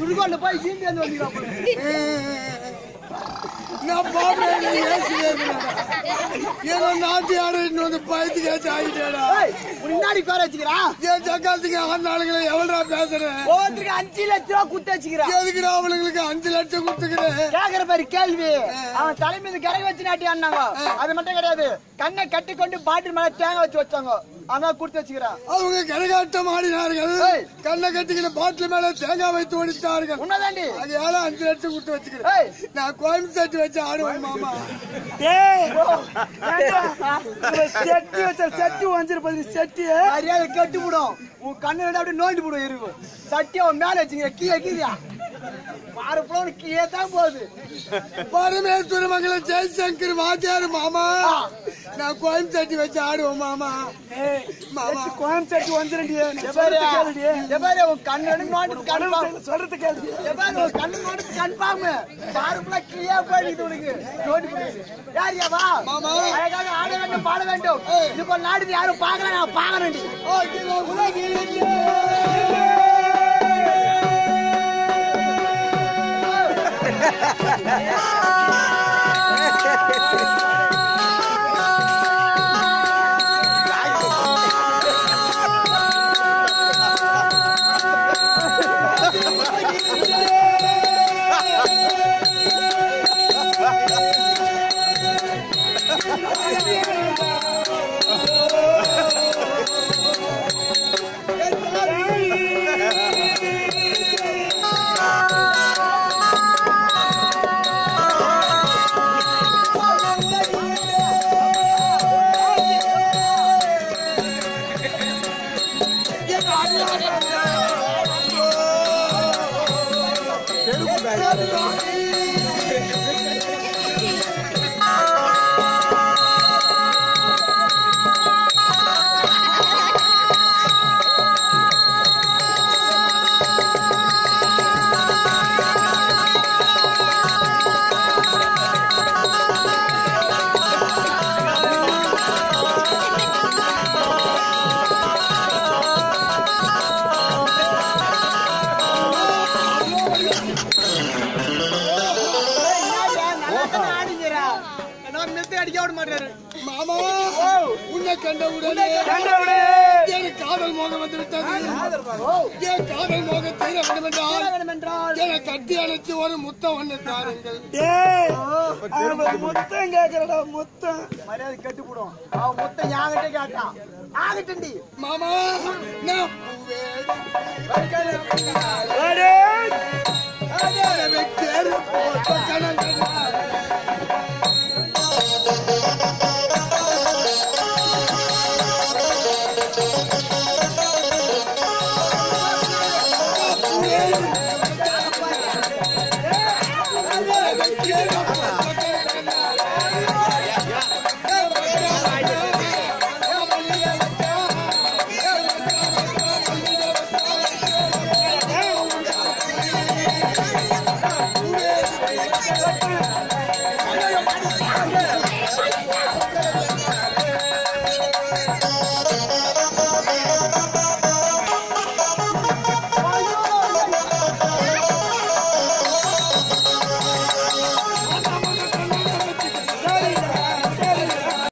சுடுகாட்டுல போய் சீண்டி வந்து வந்துக்கிறான் நான் பாப்பேன் நீ ஏசுவேன் ஏதோ நாட்டு யாரும் இன்னும் வந்து பயத்துக்கு ஏச்சு ஆகிட்டேடா முன்னாடி பேர வச்சுக்கிறா ஏன் சக்காத்துக்கு ஆனாளுங்களை எவ்வளோ பேசுறேன் ஒவ்வொருத்தருக்கு அஞ்சு லட்ச ரூபா குத்து வச்சுக்கிறா எதுக்குடா அவளுங்களுக்கு அஞ்சு லட்சம் கொடுத்துக்கிறேன் கேக்குற பாரு கேள்வி அவன் தலை மீது கரை வச்சு நாட்டி ஆடினாங்க அது மட்டும் கிடையாது கண்ணை கட்டி கொண்டு பாட்டில் மேல தேங்காய் வச்சு வச்சாங்க அதான் குடுத்து வச்சுக்கிறான் அவங்க கரகாட்டம் ஆடினார்கள் ஏய். கண்ணை கட்டிக்கிற பாட்டில் மேல தேங்காய் வைத்து ஒடித்தார்கள் உண்மைதாண்டி அது ஏழை அஞ்சு லட்சம் கொடுத்து வச்சுக்கிறேன் ஏய் நான் கோயம்புத்தூர் வச்சு ஆடுவேன் மாமா செட்டி வச்ச செட்டி வந்துரு செட்டி மரியாதை கெட்டு விடும் உன் கண்ணு ரெண்டு அப்படியே நோண்டி விடும் இருக்கும் சட்டி அவன் மேல வச்சுக்கிற கீழே கீழே பாரு போன கீழே தான் போகுது பரமேஸ்வர மங்கலம் ஜெய்சங்கர் வாத்தியார் மாமா நான் கோயம்புத்தூர் வச்சு ஆடுவேன் மாமா மாமா கோயம் செட்டி வந்துருடி எபாரு, சொல்றது கேளுடி எபாரு, உன் கண்ணு ரெண்டு நோண்டி கன்ஃபார்ம் சொல்றது கேளுடி எபாரு, உன் கண்ணு நோண்டி கன்ஃபார்ம் பாரு ஃபுல்லா கீழே போயிடுது உனக்கு நோண்டி போயிடுது யார் யா வா மாமா. அழகாக ஆட வேண்டும் பாட வேண்டும் இது ஒரு நாடு யாரும் பார்க்கல நான் பார்க்கறேன்டி அடிக்க விட மாட்டாரு மாமா உன்னை கண்ட உடனே எனக்கு காதல் மோகம் வந்து விட்டது என் காதல் மோகம் தீர வேண்டும் என்றால் வேண்டும் என்றால் என்னை கட்டி அணைத்து ஒரு முத்தம் ஒன்று தாருங்கள் டேய் அவன் முத்தம் கேக்குறடா முத்தம் மரியாதை கட்டு போடும் அவன் மொத்தம் யாங்கிட்ட கேட்டான் ஆகட்டண்டி மாமா நான் பூவே அடே